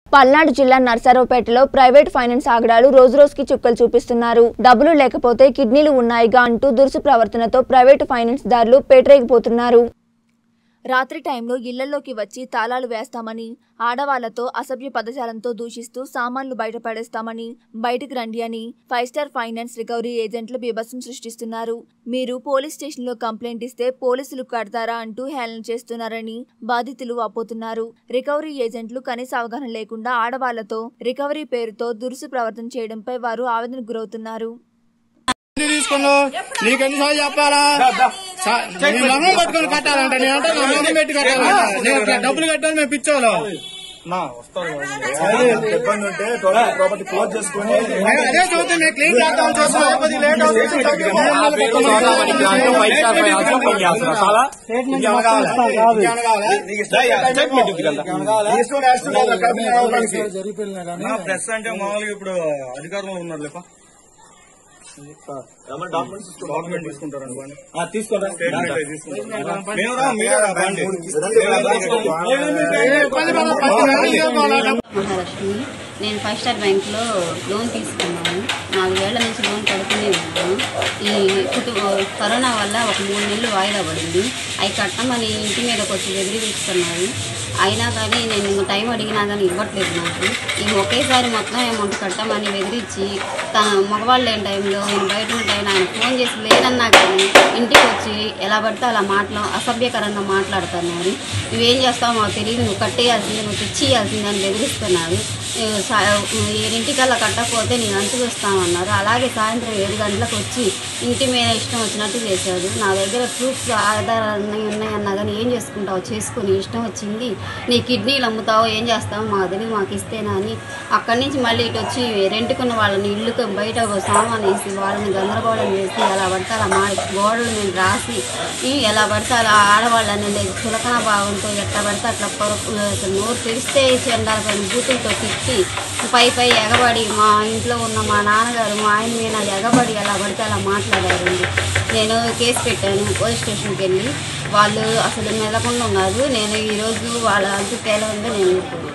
పల్నాడు జిల్లా నర్సరావుపేటలో private finance ఆగడాలు రోజురోజుకి చుక్కలు చూపిస్తున్నారు డబ్బులు లేకపోతే కిడ్నీలు ఉన్నాయిగా అంటూ దురుసు ప్రవర్తనతో ప్రైవేటు ఫైనాన్స్ దారులు పేటరేగిపోతున్నారు రాత్రి టైంలో ఇళ్లలోకి వచ్చి తాళాలు వేస్తామని ఆడవాళ్లతో అసభ్య పదజాలంతో దూషిస్తూ సామాన్లు బయటపడేస్తామని బయటకు రండి అని ఫైవ్ స్టార్ ఫైనాన్స్ రికవరీ ఏజెంట్లు బీభత్సం సృష్టిస్తున్నారు మీరు పోలీస్ స్టేషన్లో కంప్లైంట్ ఇస్తే పోలీసులు కడతారా అంటూ హేళన చేస్తున్నారని బాధితులు వాపోతున్నారు రికవరీ ఏజెంట్లు కనీస అవగాహన లేకుండా ఆడవాళ్లతో రికవరీ పేరుతో దురుసు ప్రవర్తన చేయడంపై వారు ఆవేదనకు గురవుతున్నారు ఎందుకు తీసుకున్నావు నీకు ఎన్నిసార్లు చెప్పాలా సా- నీ మొహం పట్టుకొని కట్టాలంట నేనంటే నా మొహం పెట్టి కట్టాలంట నేను ఇట్లా డబ్బులు కట్టాలి మేము పిచ్చోళ్ళు ఇబ్బంది ఉంటే టోటల్ ప్రాపర్టీ క్లోజ్ చేసుకుని నేను అదే చదువుతుంది నేను క్లీన్ చేద్దాం చూస్తున్నా లేకపోతే లేట్ అవుతుంది ఇంకేమైనా కావాలా? ఇంకేమైనా కావాలా? నీకు ఇష్టం ఇష్టం నేషనల్ కాదు, కంపెనీ రావడానికి. నా ప్రెస్ అంటే మామూలుగా ఇప్పుడు అధికారంలో ఉన్నారు లేప గవర్నమెంట్ తీసుకుంటారు అనుకోండి తీసుకోరా స్టేట్మెంట్ అయి తీసుకుంటారు మేము రా మీరే రా బండి మహాలక్ష్మి నేను ఫైవ్ స్టార్ బ్యాంక్లో లోన్ తీసుకున్నాను నాలుగు ఏళ్ల నుంచి లోన్ కడుతూనే ఉన్నాను ఈ కుటుంబ కరోనా వల్ల ఒక మూడు నెలలు వాయిదా పడింది అవి కట్టమని ఇంటి మీదకి వచ్చి బెదిరిస్తున్నారు అయినా కానీ నేను టైం అడిగినా కానీ ఇవ్వట్లేదు నాకు ఈ ఒకేసారి మొత్తం అమౌంట్ కట్టమని బెదిరించి తన మగవాళ్ళు లేని టైంలో నేను బయట ఉన్న టైం ఆయన ఫోన్ చేసి లేదన్నా కానీ ఇంటికి వచ్చి ఎలా పడితే అలా మాట్లా అసభ్యకరంగా మాట్లాడుతున్నారు నువ్వేం చేస్తావు మాకు తెలియదు నువ్వు కట్టేయాల్సిందే నువ్వు తెచ్చియాల్సిందే అని బెదిరిస్తున్నారు ఏ, సా- ఏడింటికల్లా కట్టకపోతే నేను అంటు వస్తామన్నారు అలాగే సాయంత్రం ఏడు గంటలకు వచ్చి ఇంటి మీద ఇష్టం వచ్చినట్టు చేశారు నా దగ్గర ప్రూఫ్స్ ఆధారాలు ఉన్నాయి ఉన్నాయన్నా కానీ ఏం చేసుకుంటావు చేసుకుని ఇష్టం వచ్చింది నీ కిడ్నీలు అమ్ముతావో ఏం చేస్తావో మాకు తెలియదు మాకు ఇస్తేనా అని అక్కడి నుంచి మళ్ళీ ఇటు వచ్చి రెంట్కున్న వాళ్ళని ఇల్లుకు బయట ఒక సామాన్ వేసి వాళ్ళని గందరగోళం చేసి ఎలా పడితే అలా మా గోడలు నేను రాసి ఈ ఎలా పడితే అలా ఆడవాళ్ళని చులకన భావంతో ఎట్లా పడితే అట్లా పొరకు నోరు తెరిస్తే చెండాల పైన బూతులతో తిట్టి పై పై ఎగబడి మా ఇంట్లో ఉన్న మా నాన్నగారు మా ఆయన మీద ఎగబడి ఎలా పడితే అలా మాట్లాడారండి నేను కేసు పెట్టాను పోలీస్ స్టేషన్కి వెళ్ళి వాళ్ళు అసలు మెదకుండా ఉన్నారు నేను ఈరోజు వాళ్ళ అంతు తేలంగా నేను